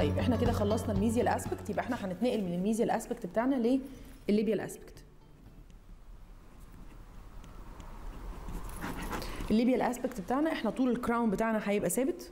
طيب احنا كده خلصنا الميزيال اسبكت يبقى احنا هنتنقل من الميزيال اسبكت بتاعنا للليبيال اسبكت الليبيال اسبكت بتاعنا احنا طول الكراون بتاعنا هيبقى ثابت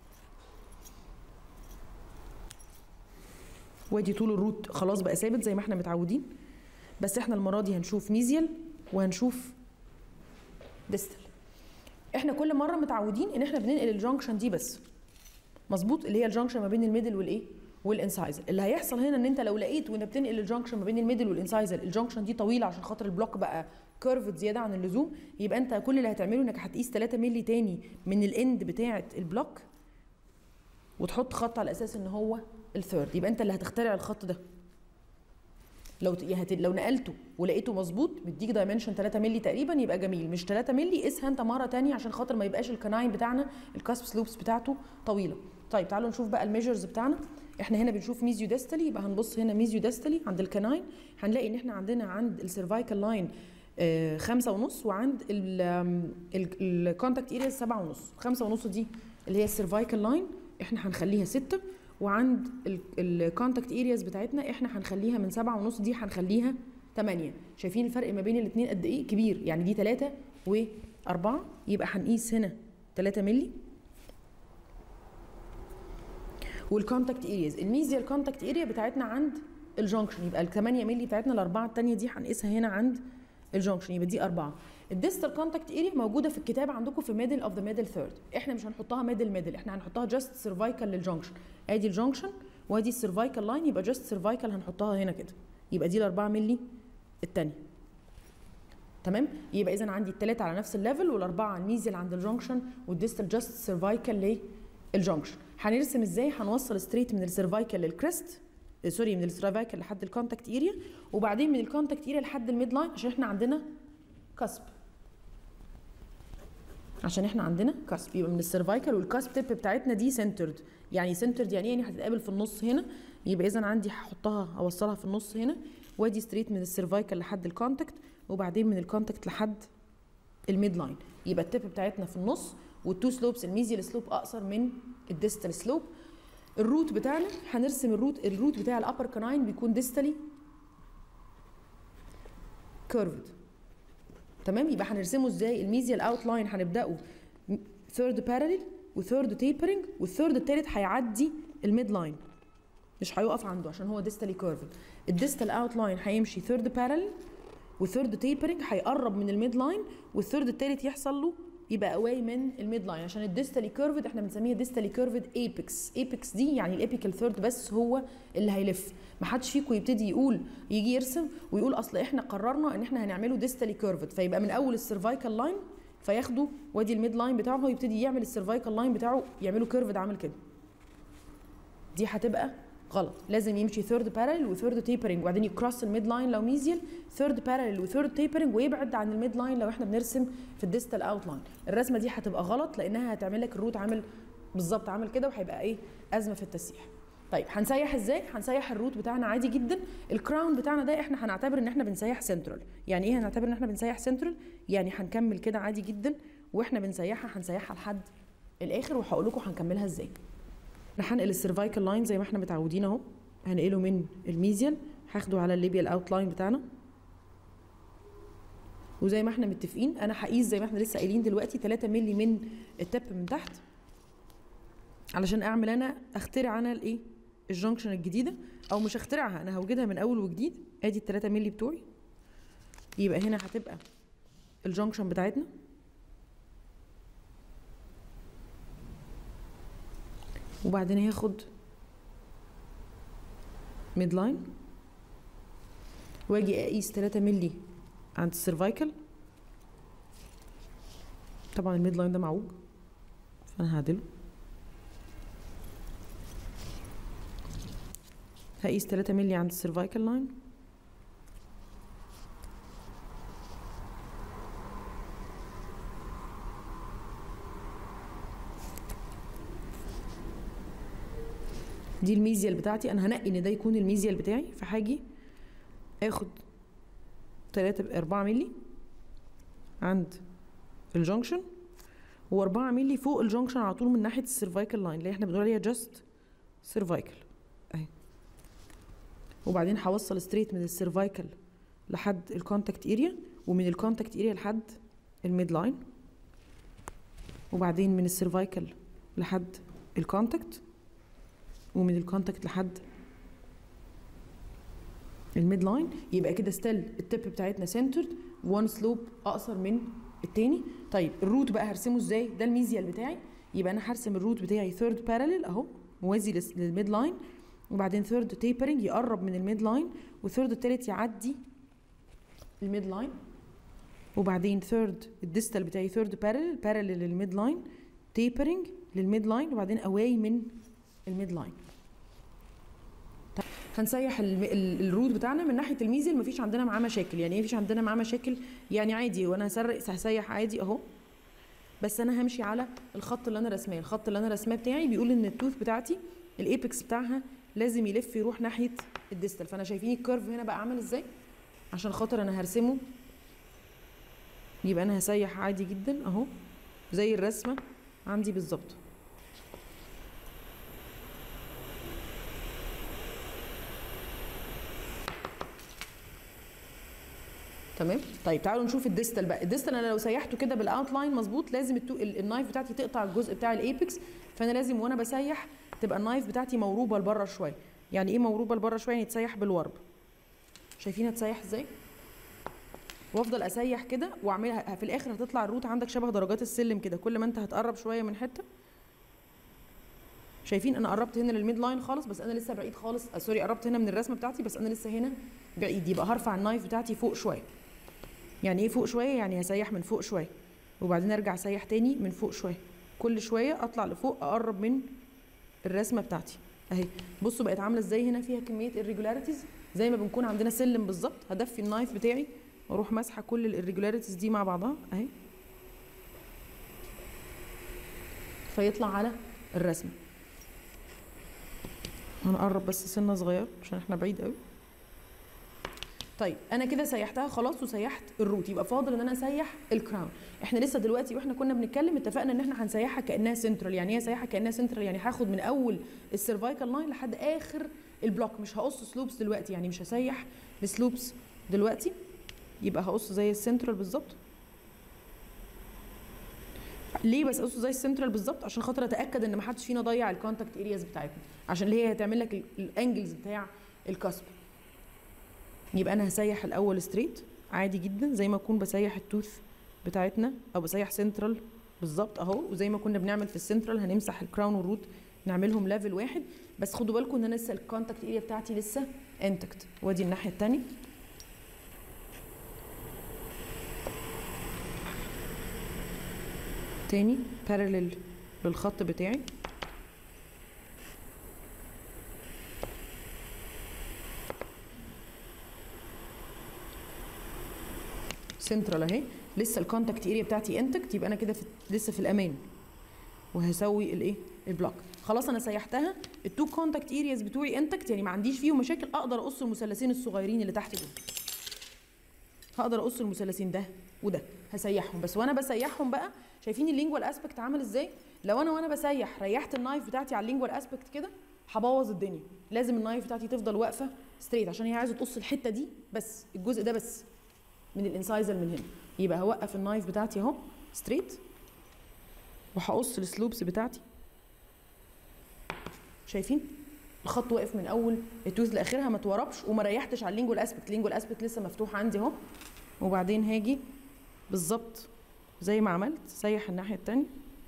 وادي طول الروت خلاص بقى ثابت زي ما احنا متعودين بس احنا المره دي هنشوف ميزيال وهنشوف ديستال احنا كل مره متعودين ان احنا بننقل الجنكشن دي بس مظبوط اللي هي الجنكشن ما بين الميدل والايه والانسايزر اللي هيحصل هنا ان انت لو لقيت وانت بتنقل الجنكشن ما بين الميدل والانسايزر الجنكشن دي طويله عشان خاطر البلوك بقى كيرفد زياده عن اللزوم يبقى انت كل اللي هتعمله انك هتقيس 3 مللي تاني من الاند بتاعه البلوك وتحط خط على اساس ان هو الثيرد يبقى انت اللي هتخترع الخط ده لو ت- لو نقلته ولقيته مظبوط بيديك دايمنشن 3 مللي تقريبا يبقى جميل مش 3 مللي قيسها انت مره تانية عشان خاطر ما يبقاش الكناين بتاعنا الكاسب سلوبس بتاعته طويله طيب تعالوا نشوف بقى الميجرز بتاعنا احنا هنا بنشوف ميزيو ديستالي يبقى هنبص هنا ميزيو ديستالي عند الكناين هنلاقي ان احنا عندنا عند السيرفايكال لاين آه خمسة ونص وعند الكونتاكت اريا سبعة ونص خمسة ونص دي اللي هي السيرفايكال لاين احنا هنخليها ستة وعند الكونتاكت ارياز بتاعتنا احنا هنخليها من سبعة ونص دي هنخليها 8 شايفين الفرق ما بين الاثنين قد ايه كبير يعني دي 3 و4 يبقى هنقيس هنا 3 مللي والكونتاكت ارياز الميزيال كونتاكت اريا بتاعتنا عند الجنكشن يبقى ال 8 مللي بتاعتنا الاربعه الثانيه دي هنقيسها هنا عند الجنكشن يبقى دي اربعه الديستال كونتاكت اريا موجوده في الكتاب عندكم في ميدل اوف ذا ميدل ثيرد احنا مش هنحطها ميدل ميدل احنا هنحطها جاست سيرفايكال للجنكشن ادي الجنكشن وادي السيرفايكال لاين يبقى جاست سيرفايكال هنحطها هنا كده يبقى دي ال 4 مللي الثانيه تمام يبقى اذا عندي الثلاثه على نفس الليفل والاربعه الميزل عند الجنكشن والديستال جاست سيرفايكال للجنكشن هنرسم ازاي هنوصل ستريت من السيرفايكال للكريست آه، سوري من السيرفايكال لحد الكونتاكت اريا وبعدين من الكونتاكت اريا لحد الميد لاين عشان احنا عندنا كسب عشان احنا عندنا كاسب يبقى من السيرفايكال والكاسب تيب بتاعتنا دي سنترد يعني سنترد يعني ايه يعني هتتقابل في النص هنا يبقى اذا عندي هحطها اوصلها في النص هنا وادي ستريت من السيرفايكال لحد الكونتاكت وبعدين من الكونتاكت لحد الميد لاين يبقى التيب بتاعتنا في النص والتو سلوبس الميزيال سلوب اقصر من الديستال سلوب الروت بتاعنا هنرسم الروت الروت بتاع الابر كناين بيكون ديستالي كيرفد تمام يبقى هنرسمه ازاي الميزيال اوت لاين هنبداه ثيرد باراليل وثيرد تيبرنج والثيرد التالت هيعدي الميد لاين مش هيقف عنده عشان هو ديستالي كيرفد الديستال اوت لاين هيمشي ثيرد باراليل وثيرد تيبرنج هيقرب من الميد لاين والثيرد التالت يحصل له يبقى اواي من الميد لاين عشان الديستالي كيرفد احنا بنسميها ديستالي كيرفد ايبكس ايبكس دي يعني الابيكال ثيرد بس هو اللي هيلف ما حدش فيكم يبتدي يقول يجي يرسم ويقول اصل احنا قررنا ان احنا هنعمله ديستالي كيرفد فيبقى من اول السيرفايكال لاين فياخده وادي الميد لاين بتاعه هو يبتدي يعمل السيرفايكال لاين بتاعه يعمله كيرفد عامل كده دي هتبقى غلط لازم يمشي ثيرد باراليل وثيرد تيبرنج وبعدين يكروس الميد لاين لو ميزيال ثيرد باراليل وثيرد تيبرنج ويبعد عن الميد لاين لو احنا بنرسم في الديستال اوت لاين الرسمه دي هتبقى غلط لانها هتعمل لك الروت عامل بالظبط عامل كده وهيبقى ايه ازمه في التسييح طيب هنسيح ازاي هنسيح الروت بتاعنا عادي جدا الكراون بتاعنا ده احنا هنعتبر ان احنا بنسيح سنترال يعني ايه هنعتبر ان احنا بنسيح سنترال يعني هنكمل كده عادي جدا واحنا بنسيحها هنسيحها لحد الاخر وهقول لكم هنكملها ازاي انا هنقل السيرفايكال لاين زي ما احنا متعودين اهو هنقله من الميزيال هاخده على الليبيال اوت لاين بتاعنا وزي ما احنا متفقين انا هقيس زي ما احنا لسه قايلين دلوقتي 3 مللي من التب من تحت علشان اعمل انا اخترع انا الايه الجنكشن الجديده او مش اخترعها انا هوجدها من اول وجديد ادي ال 3 مللي بتوعي يبقى هنا هتبقى الجنكشن بتاعتنا وبعدين هاخد ميد لاين واجي اقيس 3 مللي عند السيرفايكال طبعا الميد لاين ده معوج فانا هعدله هقيس 3 مللي عند السيرفايكال لاين دي الميزيال بتاعتي انا هنقي ان ده يكون الميزيال بتاعي فهاجي اخد 3 4 مللي عند الجنكشن و4 مللي فوق الجنكشن على طول من ناحيه السيرفايكال لاين اللي احنا بنقول عليها جاست سيرفايكل اهي وبعدين هوصل ستريت من السيرفايكل لحد الكونتاكت اريا ومن الكونتاكت اريا لحد الميد لاين وبعدين من السيرفايكل لحد الكونتاكت ومن الكونتاكت لحد الميد لاين يبقى كده ستيل التب بتاعتنا سنترد وان سلوب اقصر من التاني طيب الروت بقى هرسمه ازاي ده الميزيال بتاعي يبقى انا هرسم الروت بتاعي ثيرد باراليل اهو موازي لس- للميد لاين وبعدين ثيرد تيبرنج يقرب من الميد لاين والثيرد التالت يعدي الميد لاين وبعدين ثيرد الديستال بتاعي ثيرد باراليل باراليل للميد لاين تيبرنج للميد لاين وبعدين اواي من الميد لاين طيب، هنسيح الم- ال- الروت بتاعنا من ناحيه الميزل مفيش عندنا معاه مشاكل يعني ايه مفيش عندنا معاه مشاكل يعني عادي وانا هسرق هسيح عادي اهو بس انا همشي على الخط اللي انا رسماه الخط اللي انا رسماه بتاعي بيقول ان التوث بتاعتي الايبكس بتاعها لازم يلف يروح ناحيه الديستال فانا شايفين الكيرف هنا بقى عامل ازاي عشان خاطر انا هرسمه يبقى انا هسيح عادي جدا اهو زي الرسمه عندي بالظبط تمام طيب تعالوا نشوف الديستال بقى الديستال انا لو سيحته كده بالاوتلاين مظبوط لازم التو... ال- النايف بتاعتي تقطع الجزء بتاع الايبكس فانا لازم وانا بسيح تبقى النايف بتاعتي موروبه لبره شويه يعني ايه موروبه لبره شويه يعني تسيح بالورب شايفين هتسيح ازاي وافضل اسيح كده واعملها في الاخر هتطلع الروت عندك شبه درجات السلم كده كل ما انت هتقرب شويه من حته شايفين انا قربت هنا للميد لاين خالص بس انا لسه بعيد خالص آه سوري قربت هنا من الرسمه بتاعتي بس انا لسه هنا بعيد يبقى هرفع النايف بتاعتي فوق شويه يعني ايه فوق شويه يعني هسيح من فوق شويه وبعدين ارجع اسيح تاني من فوق شويه كل شويه اطلع لفوق اقرب من الرسمه بتاعتي اهي بصوا بقت عامله ازاي هنا فيها كميه irregularities زي ما بنكون عندنا سلم بالظبط هدفي النايف بتاعي واروح ماسحه كل الirregularities دي مع بعضها اهي فيطلع على الرسمه هنقرب بس سنه صغير عشان احنا بعيد قوي طيب انا كده سيحتها خلاص وسيحت الروت يبقى فاضل ان انا اسيح الكراون احنا لسه دلوقتي واحنا كنا بنتكلم اتفقنا ان احنا هنسيحها كانها سنترال يعني ايه اسيحها كانها سنترال يعني هاخد من اول السيرفايكال لاين لحد اخر البلوك مش هقص سلوبس دلوقتي يعني مش هسيح السلوبس دلوقتي يبقى هقص زي السنترال بالظبط ليه بس اقصه زي السنترال بالظبط عشان خاطر اتاكد ان ما حدش فينا ضيع الكونتاكت ارياز بتاعتنا عشان اللي هي هتعمل لك ال- الانجلز بتاع الكسب يبقى انا هسيح الاول ستريت عادي جدا زي ما اكون بسيح التوث بتاعتنا او بسيح سنترال بالظبط اهو وزي ما كنا بنعمل في السنترال هنمسح الكراون والروت نعملهم ليفل واحد بس خدوا بالكم ان انا لسه الكونتاكت اريا بتاعتي لسه انتكت وادي الناحيه الثانيه تاني بارلل للخط بتاعي سنترال اهي لسه الكونتاكت اريا بتاعتي انتكت يبقى انا كده في لسه في الامان وهسوي الايه البلوك خلاص انا سيحتها التو كونتاكت ارياز بتوعي انتكت يعني ما عنديش فيهم مشاكل اقدر اقص المثلثين الصغيرين اللي تحت دول هقدر اقص المثلثين ده وده هسيحهم بس وانا بسيحهم بقى شايفين اللينجوال اسبكت عامل ازاي لو انا وانا بسيح ريحت النايف بتاعتي على اللينجوال اسبكت كده هبوظ الدنيا لازم النايف بتاعتي تفضل واقفه ستريت عشان هي عايزه تقص الحته دي بس الجزء ده بس من الانسايزر من هنا يبقى هوقف النايف بتاعتي اهو ستريت وهقص السلوبس بتاعتي شايفين الخط واقف من اول التوز لاخرها ما اتوربش وما ريحتش على اللينجوال اسبكت اللينجوال اسبكت لسه مفتوح عندي اهو وبعدين هاجي بالظبط زي ما عملت سيح الناحيه التانية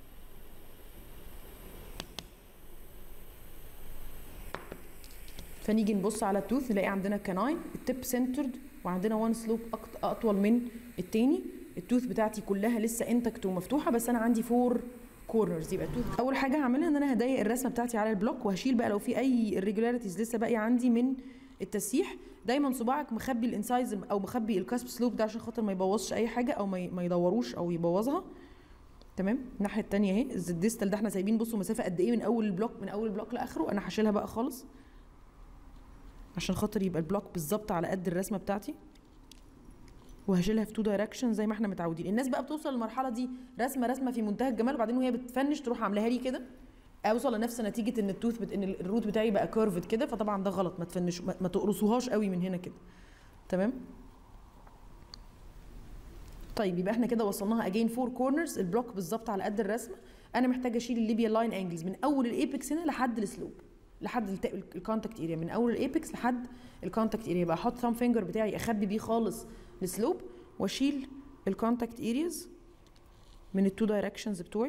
فنيجي نبص على التوث نلاقي عندنا كناين التب سنترد وعندنا وان سلوب اطول من التاني التوث بتاعتي كلها لسه انتكت ومفتوحه بس انا عندي فور كورنرز يبقى التوث اول حاجه هعملها ان انا هضيق الرسمه بتاعتي على البلوك وهشيل بقى لو في اي irregularities لسه باقيه عندي من التسييح دايما صباعك مخبي الانسايز او مخبي الكاسب سلوب ده عشان خاطر ما يبوظش اي حاجه او ما ي- ما يدوروش او يبوظها تمام الناحيه الثانيه اهي الديستال ده احنا سايبين بصوا مسافه قد ايه من اول البلوك من اول البلوك لاخره انا هشيلها بقى خالص عشان خاطر يبقى البلوك بالظبط على قد الرسمه بتاعتي وهشيلها في تو دايركشن زي ما احنا متعودين الناس بقى بتوصل للمرحله دي رسمه رسمه في منتهى الجمال وبعدين وهي بتفنش تروح عاملاها لي كده اوصل لنفس نتيجه ان التوث بت... ان الروت بتاعي بقى كيرفد كده فطبعا ده غلط ما تفنش ما, ما تقرصوهاش قوي من هنا كده تمام طيب يبقى احنا كده وصلناها اجين فور كورنرز البلوك بالظبط على قد الرسمه انا محتاجه اشيل الليبيا لاين انجلز من اول الايبكس هنا لحد السلوب لحد الكونتاكت اريا من اول الايبكس لحد الكونتاكت اريا بقى احط ثام فينجر بتاعي اخبي بيه خالص السلوب واشيل الكونتاكت ارياز من التو دايركشنز بتوعي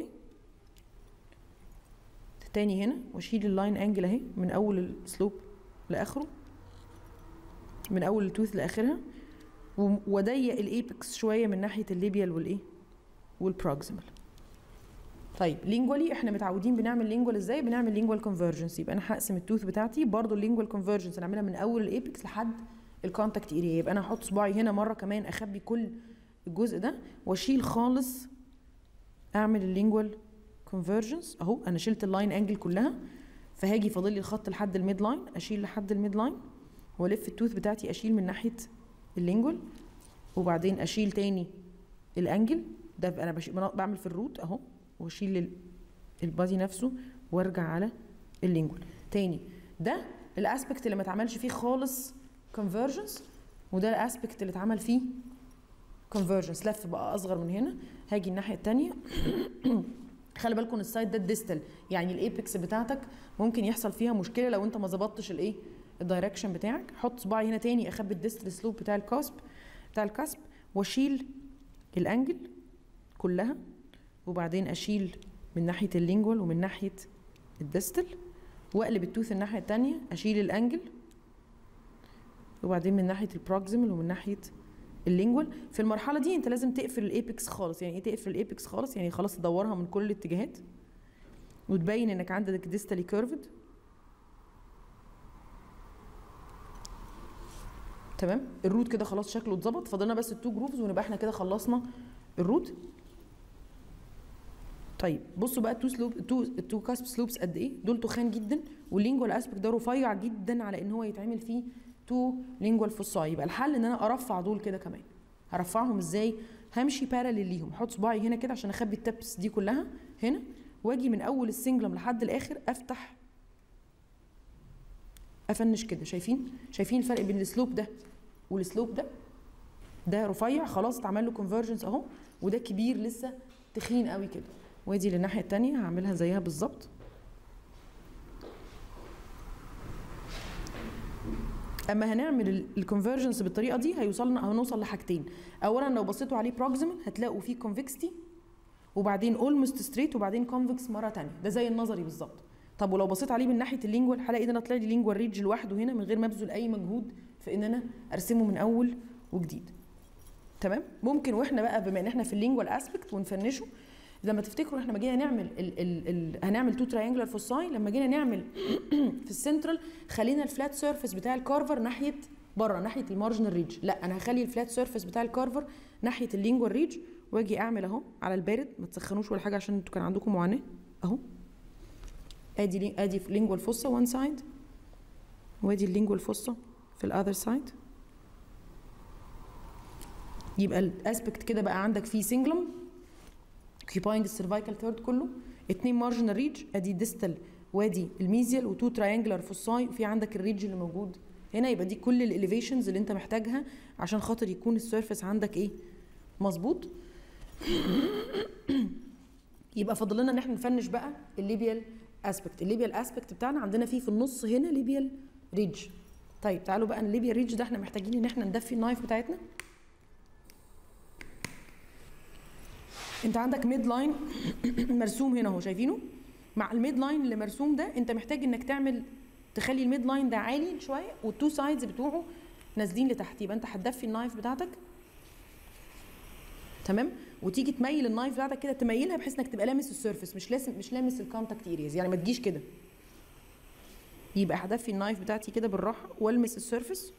تاني هنا واشيل اللاين انجل اهي من اول السلوب لاخره من اول التوث لاخرها و- واضيق الايبكس شويه من ناحيه الليبيال والايه والبروكسيمال طيب لينجوالي احنا متعودين بنعمل لينجوال ازاي بنعمل لينجوال كونفرجنس يبقى انا هقسم التوث بتاعتي برضو اللينجوال كونفرجنس نعملها من اول الايبكس لحد الكونتاكت اريا يبقى انا هحط صباعي هنا مره كمان اخبي كل الجزء ده واشيل خالص اعمل اللينجوال كونفرجنس اهو انا شلت اللاين انجل كلها فهاجي فاضل لي الخط لحد الميد لاين اشيل لحد الميد لاين والف التوث بتاعتي اشيل من ناحيه اللينجوال وبعدين اشيل تاني الانجل ده انا بشي... بعمل في الروت اهو واشيل ال- البادي نفسه وارجع على اللينجوال تاني ده الاسبكت اللي ما اتعملش فيه خالص كونفرجنس وده الاسبكت اللي اتعمل فيه كونفرجنس لف بقى اصغر من هنا هاجي الناحيه التانية خلي بالكم السايد ده الديستال يعني الايبكس بتاعتك ممكن يحصل فيها مشكله لو انت ما ظبطتش الايه الدايركشن بتاعك حط صباعي هنا تاني اخبي الديستال سلوب بتاع الكاسب بتاع الكاسب واشيل الانجل كلها وبعدين اشيل من ناحيه اللينجوال ومن ناحيه الديستال واقلب التوث الناحيه التانية اشيل الانجل وبعدين من ناحيه البروكسيمال ومن ناحيه اللينجوال في المرحله دي انت لازم تقفل الايبكس خالص يعني ايه تقفل الايبكس خالص يعني خلاص تدورها من كل الاتجاهات وتبين انك عندك ديستالي كيرفد تمام الروت كده خلاص شكله اتظبط فاضلنا بس التو جروفز ونبقى احنا كده خلصنا الروت طيب بصوا بقى التو سلوب التو التو كاسب سلوبس قد ايه دول تخان جدا واللينجوال اسبكت ده رفيع جدا على ان هو يتعمل فيه تو لينجوال فوساي يبقى الحل ان انا ارفع دول كده كمان هرفعهم ازاي همشي باراليل ليهم احط صباعي هنا كده عشان اخبي التبس دي كلها هنا واجي من اول السنجلم لحد الاخر افتح افنش كده شايفين شايفين الفرق بين السلوب ده والسلوب ده ده رفيع خلاص اتعمل له كونفرجنس اهو وده كبير لسه تخين قوي كده وادي للناحيه التانية هعملها زيها بالظبط اما هنعمل الكونفرجنس بالطريقه دي هيوصلنا هنوصل لحاجتين اولا لو بصيتوا عليه بروكسيمال هتلاقوا فيه كونفكستي وبعدين اولموست ستريت وبعدين كونفكس مره تانية ده زي النظري بالظبط طب ولو بصيت عليه من ناحيه اللينجوال هلاقي ان انا طلع لي لينجوال ريدج لوحده هنا من غير ما ابذل اي مجهود في ان انا ارسمه من اول وجديد تمام ممكن واحنا بقى بما ان احنا في اللينجوال اسبكت ونفنشه لما تفتكروا احنا لما جينا نعمل ال ال ال هنعمل تو تراينجلر فوساي لما جينا نعمل في السنترال خلينا الفلات سيرفيس بتاع الكارفر ناحيه بره ناحيه المارجنال ريدج لا انا هخلي الفلات سيرفيس بتاع الكارفر ناحيه اللينجوال ريدج واجي اعمل اهو على البارد ما تسخنوش ولا حاجه عشان انتوا كان عندكم معاناه اهو ادي لي- ادي لينجوال فوسا وان سايد وادي اللينجوال فوسا في الاذر سايد يبقى الاسبكت كده بقى عندك فيه سنجلم occupying السيرفايكال ثيرد كله اتنين مارجنال ريدج ادي ديستال وادي الميزيال وتو تراينجلر فوساي وفي عندك الريدج اللي موجود هنا يبقى دي كل الاليفيشنز اللي انت محتاجها عشان خاطر يكون السيرفيس عندك ايه مظبوط يبقى فاضل لنا ان احنا نفنش بقى الليبيال اسبكت الليبيال اسبكت بتاعنا عندنا فيه في النص هنا ليبيال ريدج طيب تعالوا بقى الليبيال ريدج ده احنا محتاجين ان احنا ندفي النايف بتاعتنا انت عندك ميد لاين مرسوم هنا اهو شايفينه مع الميد لاين اللي مرسوم ده انت محتاج انك تعمل تخلي الميد لاين ده عالي شويه والتو سايدز بتوعه نازلين لتحت يبقى انت هتدفي النايف بتاعتك تمام وتيجي تميل النايف بتاعتك كده تميلها بحيث انك تبقى لامس السيرفيس مش لازم مش لامس الكونتاكت ارياز يعني ما تجيش كده يبقى هدفي النايف بتاعتي كده بالراحه والمس السيرفيس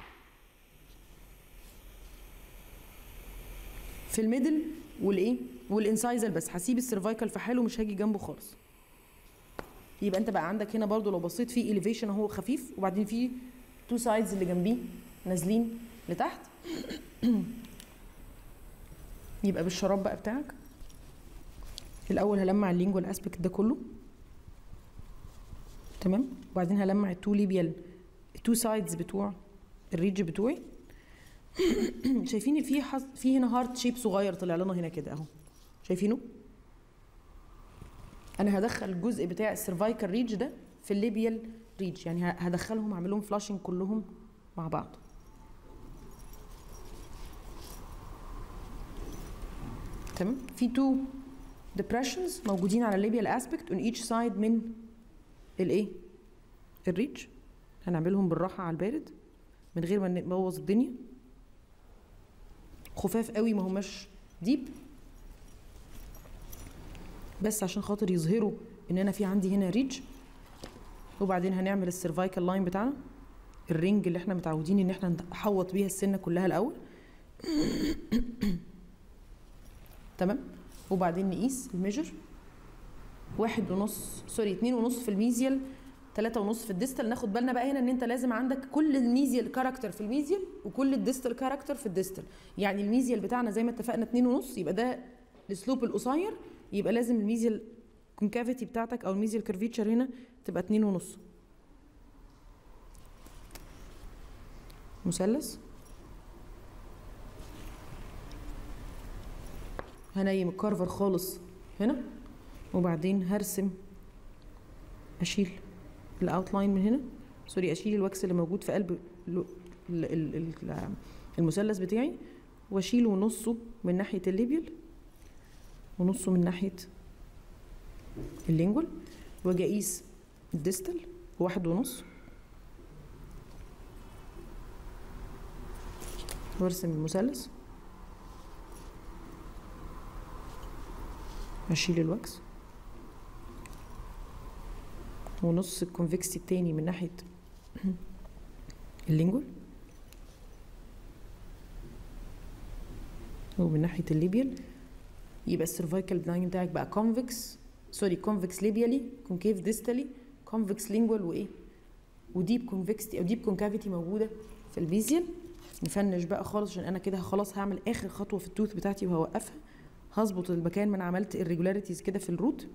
في الميدل والايه والانسايزل بس هسيب السيرفايكال في حاله مش هاجي جنبه خالص يبقى انت بقى عندك هنا برضو لو بصيت في اليفيشن اهو خفيف وبعدين في تو سايدز اللي جنبيه نازلين لتحت يبقى بالشراب بقى بتاعك الاول هلمع اللينجوال اسبكت ده كله تمام وبعدين هلمع التو ليبيال التو سايدز بتوع الريدج بتوعي شايفين في حظ في هنا هارت شيب صغير طلع لنا هنا كده اهو شايفينه انا هدخل الجزء بتاع السيرفايكال ريدج ده في الليبيال ريدج يعني هدخلهم اعمل لهم فلاشنج كلهم مع بعض تمام في تو depressions موجودين على الليبيال اسبكت on each side من الايه الريدج هنعملهم بالراحه على البارد من غير ما نبوظ الدنيا خفاف قوي ما هماش ديب بس عشان خاطر يظهروا ان انا في عندي هنا ريدج وبعدين هنعمل السيرفايكال لاين بتاعنا الرينج اللي احنا متعودين ان احنا نحوط بيها السنه كلها الاول تمام وبعدين نقيس الميجر واحد ونص سوري اتنين ونص في الميزيال تلاتة ونص في الديستال ناخد بالنا بقى هنا ان انت لازم عندك كل الميزيال كاركتر في الميزيال وكل الديستال كاركتر في الديستال يعني الميزيال بتاعنا زي ما اتفقنا اتنين ونص يبقى ده السلوب القصير يبقى لازم الميزيال كونكافيتي بتاعتك او الميزيال كيرفيتشر هنا تبقى اتنين ونص مثلث هنيم الكارفر خالص هنا وبعدين هرسم اشيل الاوتلاين من هنا سوري اشيل الوكس اللي موجود في قلب المثلث بتاعي واشيله نصه من ناحيه الليبيال ونصه من ناحيه اللينجول واجي اقيس الديستال واحد ونص وارسم المثلث اشيل الوكس ونص الكونفكسي التاني من ناحية اللينجول ومن ناحية الليبيال يبقى السيرفايكال بلاين بتاعك بقى كونفكس سوري كونفكس ليبيالي كونكيف ديستالي كونفكس لينجوال وايه وديب كونفكستي او ديب كونكافيتي موجودة في البيزيال نفنش بقى خالص عشان انا كده خلاص هعمل اخر خطوة في التوث بتاعتي وهوقفها هظبط المكان ما انا عملت irregularities كده في الروت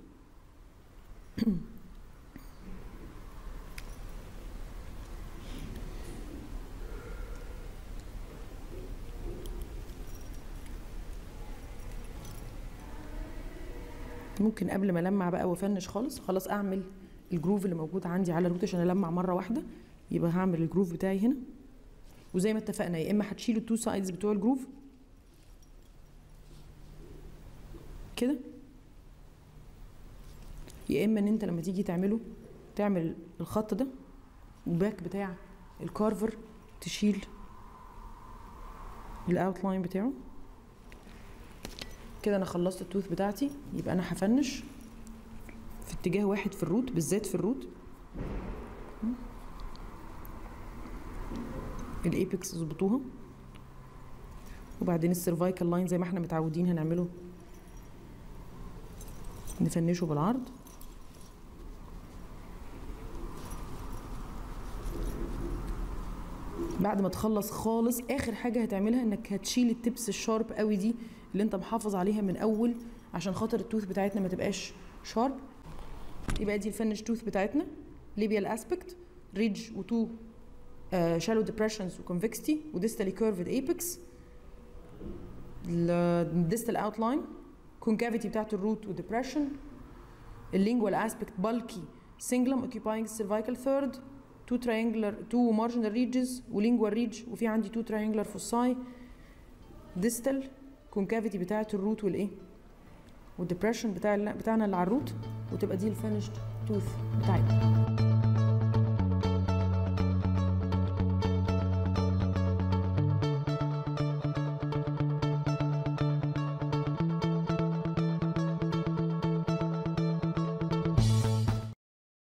ممكن قبل ما المع بقى وافنش خالص خلاص اعمل الجروف اللي موجود عندي على الروت عشان المع مره واحده يبقى هعمل الجروف بتاعي هنا وزي ما اتفقنا يا اما هتشيلوا التو سايدز بتوع الجروف كده يا اما ان انت لما تيجي تعمله تعمل الخط ده الباك بتاع الكارفر تشيل الاوتلاين بتاعه كده انا خلصت التوث بتاعتي يبقى انا هفنش في اتجاه واحد في الروت بالذات في الروت الايبكس اظبطوها وبعدين السيرفايكال لاين زي ما احنا متعودين هنعمله نفنشه بالعرض بعد ما تخلص خالص اخر حاجه هتعملها انك هتشيل التبس الشارب قوي دي اللي انت محافظ عليها من اول عشان خاطر التوث بتاعتنا ما تبقاش شارب يبقى دي الفينش توث بتاعتنا ليبيال اسبكت ريدج وتو شالو ديبريشنز وكونفكستي وديستالي كيرفد ايبكس الديستال اوتلاين كونكافيتي بتاعت الروت وديبريشن اللينجوال اسبكت بالكي سنجلم اوكيباينج cervical third two triangular two marginal ridges وlingual ridge وفي عندي two triangular foci distal concavity بتاعة الروت والايه والديبريشن بتاع بتاعنا اللي على الروت وتبقى دي الفينشد توث بتاعتنا